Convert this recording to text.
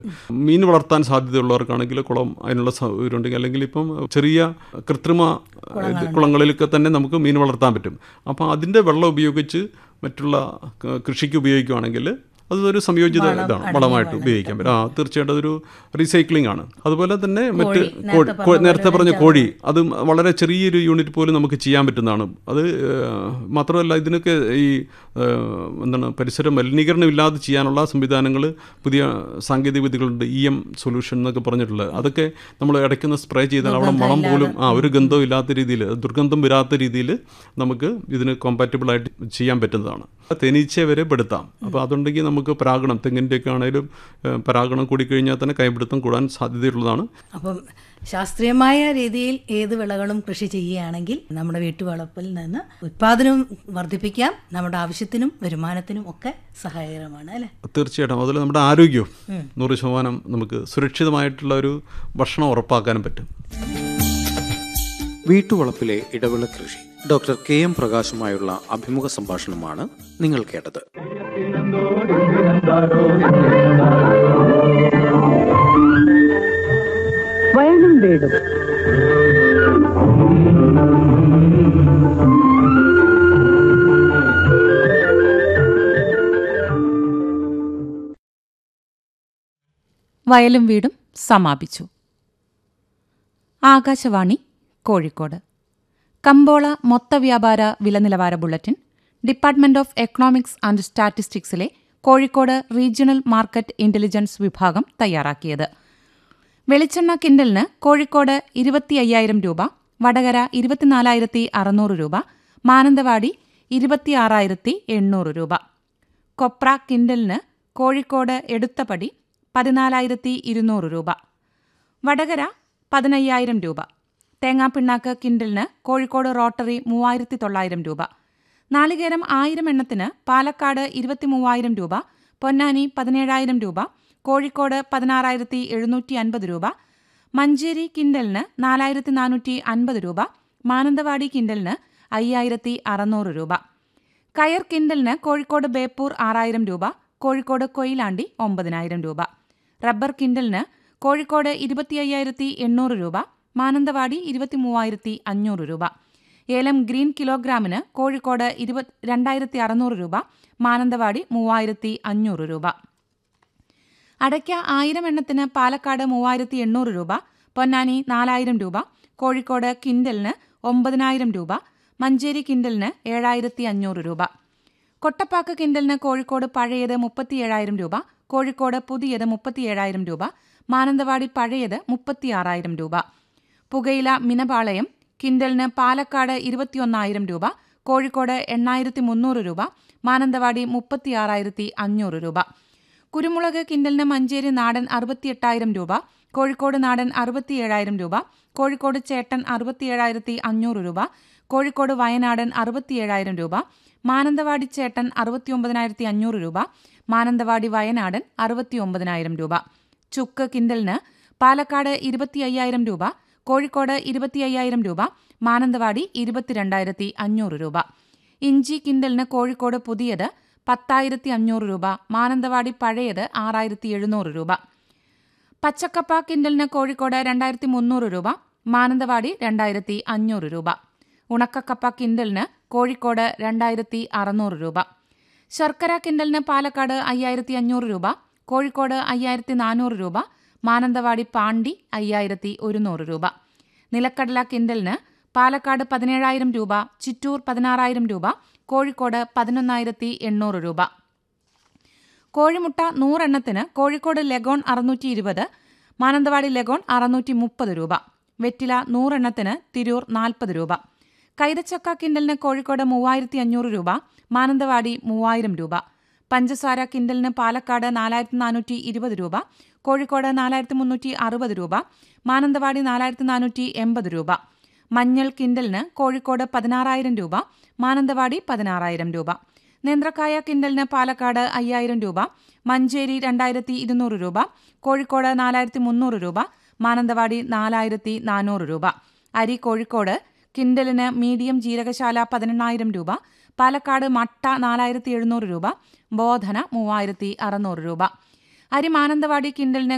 മീൻ വളർത്താൻ സാധ്യതയുള്ളവർക്കാണെങ്കിൽ കുളം അതിനുള്ള സൗകര്യം ഉണ്ടെങ്കിൽ അല്ലെങ്കിൽ ഇപ്പം ചെറിയ കൃത്രിമ ഇത് കുളങ്ങളിലൊക്കെ തന്നെ നമുക്ക് മീൻ വളർത്താൻ പറ്റും അപ്പോൾ അതിൻ്റെ വെള്ളം ഉപയോഗിച്ച് മറ്റുള്ള ക- കൃഷിക്ക് ഉപയോഗിക്കുകയാണെങ്കിൽ അതൊരു സംയോജിത ഇതാണ് വളമായിട്ട് ഉപയോഗിക്കാൻ പറ്റും ആ തീർച്ചയായിട്ടും അതൊരു റീസൈക്ലിംഗ് ആണ് അതുപോലെ തന്നെ മറ്റ് കോഴി കോ- നേരത്തെ പറഞ്ഞ കോഴി അത് വളരെ ചെറിയൊരു യൂണിറ്റ് പോലും നമുക്ക് ചെയ്യാൻ പറ്റുന്നതാണ് അത് ഏഹ്, മാത്രമല്ല ഇതിനൊക്കെ ഈ ഏഹ്, എന്താണ് പരിസര മലിനീകരണം ഇല്ലാതെ ചെയ്യാനുള്ള സംവിധാനങ്ങൾ പുതിയ സാങ്കേതിക വിദ്യകളുണ്ട് ഇ എം സൊല്യൂഷൻ എന്നൊക്കെ പറഞ്ഞിട്ടുള്ളത് അതൊക്കെ നമ്മൾ ഇടയ്ക്കൊന്ന് സ്പ്രേ ചെയ്താൽ അവിടെ മണം പോലും ആ ഒരു ഗന്ധവും ഇല്ലാത്ത രീതിയിൽ ദുർഗന്ധം വരാത്ത രീതിയിൽ നമുക്ക് ഇതിന് കോമ്പാറ്റബിൾ ആയിട്ട് ചെയ്യാൻ പറ്റുന്നതാണ് തേനീച്ചയെ വരെ പെടുത്താം അപ്പോൾ അതുണ്ടെങ്കിൽ നമുക്ക് പരാഗണം തെങ്ങിൻ്റെയൊക്കെ ആണെങ്കിലും ഏഹ്, പരാഗണം കൂടിക്കഴിഞ്ഞാൽ തന്നെ കൈപിടുത്തം കൂടാൻ സാധ്യതയുള്ളതാണ് അപ്പം ശാസ്ത്രീയമായ രീതിയിൽ ഏത് വിളകളും കൃഷി ചെയ്യുകയാണെങ്കിൽ നമ്മുടെ വീട്ടുവളപ്പിൽ നിന്ന് ഉത്പാദനവും വർദ്ധിപ്പിക്കാം നമ്മുടെ ആവശ്യത്തിനും വരുമാനത്തിനും ഒക്കെ സഹായകരമാണ് അല്ലേ തീർച്ചയായിട്ടും അതുപോലെ നമ്മുടെ ആരോഗ്യവും നൂറ് ശതമാനം നമുക്ക് സുരക്ഷിതമായിട്ടുള്ള ഒരു ഭക്ഷണം ഉറപ്പാക്കാനും പറ്റും വീട്ടുവളപ്പിലെ ഇടവിള കൃഷി ഡോക്ടർ കെ എം പ്രകാശുമായുള്ള അഭിമുഖ സംഭാഷണമാണ് നിങ്ങൾ കേട്ടത് വയലും വീടും വയലും വീടും സമാപിച്ചു ആകാശവാണി കോഴിക്കോട് കമ്പോള മൊത്ത വ്യാപാര വില നിലവാര bulletin department of economics and സ്റ്റാറ്റിസ്റ്റിക്സിലെ കോഴിക്കോട് റീജിയണൽ മാർക്കറ്റ് ഇന്റലിജൻസ് വിഭാഗം തയ്യാറാക്കിയത് വെളിച്ചെണ്ണ കിൻഡലിന് കോഴിക്കോട് ഇരുപത്തി അയ്യായിരം രൂപ വടകര ഇരുപത്തിനാലായിരത്തി അറുന്നൂറ് രൂപ മാനന്തവാടി ഇരുപത്തിയാറായിരത്തി എണ്ണൂറ് രൂപ കൊപ്ര കിൻഡലിന് കോഴിക്കോട് എടുത്തപടി പതിനാലായിരത്തി ഇരുന്നൂറ് രൂപ വടകര പതിനയ്യായിരം രൂപ തേങ്ങാപ്പിണ്ണാക്ക് കിൻഡലിന് കോഴിക്കോട് റോട്ടറി മൂവായിരത്തി തൊള്ളായിരം രൂപ നാളികേരം ആയിരം എണ്ണത്തിന് പാലക്കാട് ഇരുപത്തി മൂവായിരം രൂപ പൊന്നാനി പതിനേഴായിരം രൂപ കോഴിക്കോട് പതിനാറായിരത്തി എഴുന്നൂറ്റി അൻപത് രൂപ മഞ്ചേരി കിൻഡലിന് നാലായിരത്തി നാനൂറ്റി അൻപത് രൂപ മാനന്തവാടി കിൻഡലിന് അയ്യായിരത്തി അറുന്നൂറ് രൂപ കയർ കിൻഡലിന് കോഴിക്കോട് ബേപ്പൂർ ആറായിരം രൂപ കോഴിക്കോട് കൊയിലാണ്ടി ഒമ്പതിനായിരം രൂപ റബ്ബർ കിൻഡലിന് കോഴിക്കോട് ഇരുപത്തി അയ്യായിരത്തി എണ്ണൂറ് രൂപ മാനന്തവാടി ഇരുപത്തി മൂവായിരത്തി അഞ്ഞൂറ് രൂപ ഏലം ഗ്രീൻ കിലോഗ്രാമിന് കോഴിക്കോട് ഇരുപത് രണ്ടായിരത്തി അറുന്നൂറ് രൂപ മാനന്തവാടി മൂവായിരത്തി അഞ്ഞൂറ് രൂപ അടയ്ക്ക ആയിരം എണ്ണത്തിന് പാലക്കാട് മൂവായിരത്തി എണ്ണൂറ് രൂപ പൊന്നാനി നാലായിരം രൂപ കോഴിക്കോട് കിൻഡലിന് ഒമ്പതിനായിരം രൂപ മഞ്ചേരി കിൻഡലിന് ഏഴായിരത്തി അഞ്ഞൂറ് രൂപ കൊട്ടപ്പാക്ക് കിൻഡലിന് കോഴിക്കോട് പഴയത് മുപ്പത്തിയേഴായിരം രൂപ കോഴിക്കോട് പുതിയത് മുപ്പത്തിയേഴായിരം രൂപ മാനന്തവാടി പഴയത് മുപ്പത്തിയാറായിരം രൂപ പുകയില മിനപാളയം കിൻഡലിന് പാലക്കാട് ഇരുപത്തിയൊന്നായിരം രൂപ കോഴിക്കോട് എണ്ണായിരത്തി മുന്നൂറ് രൂപ മാനന്തവാടി മുപ്പത്തിയാറായിരത്തി അഞ്ഞൂറ് രൂപ കുരുമുളക് കിൻഡലിന് മഞ്ചേരി നാടൻ അറുപത്തിയെട്ടായിരം രൂപ കോഴിക്കോട് നാടൻ അറുപത്തിയേഴായിരം രൂപ കോഴിക്കോട് ചേട്ടൻ അറുപത്തിയേഴായിരത്തി അഞ്ഞൂറ് രൂപ കോഴിക്കോട് വയനാടൻ അറുപത്തിയേഴായിരം രൂപ മാനന്തവാടി ചേട്ടൻ അറുപത്തിയൊമ്പതിനായിരത്തി അഞ്ഞൂറ് രൂപ മാനന്തവാടി വയനാടൻ അറുപത്തിയൊമ്പതിനായിരം രൂപ ചുക്ക് കിൻഡലിന് പാലക്കാട് ഇരുപത്തി അയ്യായിരം രൂപ കോഴിക്കോട് ഇരുപത്തി അയ്യായിരം രൂപ മാനന്തവാടി ഇരുപത്തിരണ്ടായിരത്തി അഞ്ഞൂറ് രൂപ ഇഞ്ചി കിൻഡലിന് കോഴിക്കോട് പുതിയത് പത്തായിരത്തി അഞ്ഞൂറ് രൂപ മാനന്തവാടി പഴയത് ആറായിരത്തി എഴുന്നൂറ് രൂപ പച്ചക്കപ്പ കിൻഡലിന് കോഴിക്കോട് രണ്ടായിരത്തി മുന്നൂറ് രൂപ മാനന്തവാടി രണ്ടായിരത്തി അഞ്ഞൂറ് രൂപ ഉണക്കക്കപ്പ കിൻഡലിന് കോഴിക്കോട് രണ്ടായിരത്തി അറുന്നൂറ് രൂപ ശർക്കര കിൻഡലിന് പാലക്കാട് അയ്യായിരത്തി അഞ്ഞൂറ് രൂപ കോഴിക്കോട് അയ്യായിരത്തി നാനൂറ് രൂപ മാനന്തവാടി പാണ്ടി അയ്യായിരത്തി ഒരുന്നൂറ് രൂപ നിലക്കടല കിൻഡലിന് പാലക്കാട് പതിനേഴായിരം രൂപ ചിറ്റൂർ പതിനാറായിരം രൂപ കോഴിക്കോട് പതിനൊന്നായിരത്തി എണ്ണൂറ് രൂപ കോഴിമുട്ട നൂറെണ്ണത്തിന് കോഴിക്കോട് ലെഗോൺ അറുന്നൂറ്റി ഇരുപത് മാനന്തവാടി ലെഗോൺ അറുന്നൂറ്റി മുപ്പത് രൂപ വെറ്റില നൂറെണ്ണത്തിന് തിരൂർ നാൽപ്പത് രൂപ കൈതച്ചക്ക കിൻഡലിന് കോഴിക്കോട് മൂവായിരത്തി അഞ്ഞൂറ് രൂപ മാനന്തവാടി മൂവായിരം രൂപ പഞ്ചസാര കിൻഡലിന് പാലക്കാട് നാലായിരത്തി നാനൂറ്റി ഇരുപത് രൂപ കോഴിക്കോട് നാലായിരത്തി മുന്നൂറ്റി അറുപത് രൂപ മാനന്തവാടി നാലായിരത്തി നാനൂറ്റി എൺപത് രൂപ മഞ്ഞൾ കിൻഡലിന് കോഴിക്കോട് പതിനാറായിരം രൂപ മാനന്തവാടി പതിനാറായിരം രൂപ നേന്ത്രക്കായ കിൻഡലിന് പാലക്കാട് അയ്യായിരം രൂപ മഞ്ചേരി രണ്ടായിരത്തി ഇരുന്നൂറ് രൂപ കോഴിക്കോട് നാലായിരത്തി മുന്നൂറ് രൂപ മാനന്തവാടി നാലായിരത്തി നാനൂറ് രൂപ അരി കോഴിക്കോട് കിൻഡലിന് മീഡിയം ജീരകശാല പതിനെണ്ണായിരം രൂപ പാലക്കാട് മട്ട നാലായിരത്തി എഴുന്നൂറ് രൂപ ബോധന മൂവായിരത്തി അറുന്നൂറ് രൂപ അരി മാനന്തവാടി കിൻഡലിന്